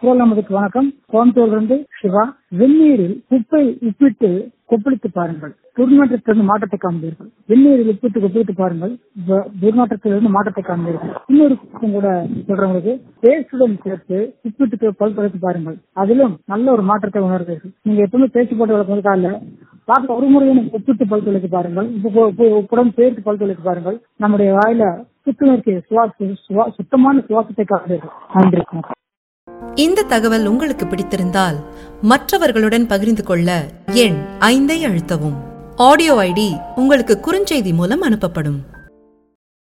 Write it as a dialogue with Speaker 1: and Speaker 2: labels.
Speaker 1: குரல் நமதுக்கு வணக்கம் கோயம்புத்தூர்ல இருந்து சிவா வெந்நீரில் உப்பை உப்பிட்டு கொப்பளித்து பாருங்கள் துர்நாற்றத்திலிருந்து மாற்றத்தை காண்பீர்கள் வெந்நீரில் உப்பிட்டு கொப்பளித்து பாருங்கள் வ- துர்நாற்றத்திலிருந்து மாற்றத்தை காண்பீர்கள் இன்னொரு விஷயம் கூட சொல்றவங்களுக்கு பேஸ்டுடன் சேர்த்து உப்பிட்டு பல் துளைத்து பாருங்கள் அதிலும் நல்ல ஒரு மாற்றத்தை உணர்வீர்கள் நீங்க எப்பவுமே பேச்சு போட்டு வளர்க்கறது கால பார்க்க ஒரு முறை உப்பிட்டு பல் துளைத்து பாருங்கள் உப்பு- உப்பு- உப்புடன் சேர்த்து பல் துளைத்து பாருங்கள் நம்முடைய வாயில புத்துணர்ச்சி சுவாச சுவா- சுத்தமான சுவாசத்தை காண்பீர்கள் நன்றி வணக்கம்.
Speaker 2: இந்த தகவல் உங்களுக்கு பிடித்திருந்தால் மற்றவர்களுடன் பகிர்ந்து கொள்ள எண் ஐந்தை அழுத்தவும் ஆடியோ ஐடி உங்களுக்கு குறுஞ்செய்தி மூலம் அனுப்பப்படும்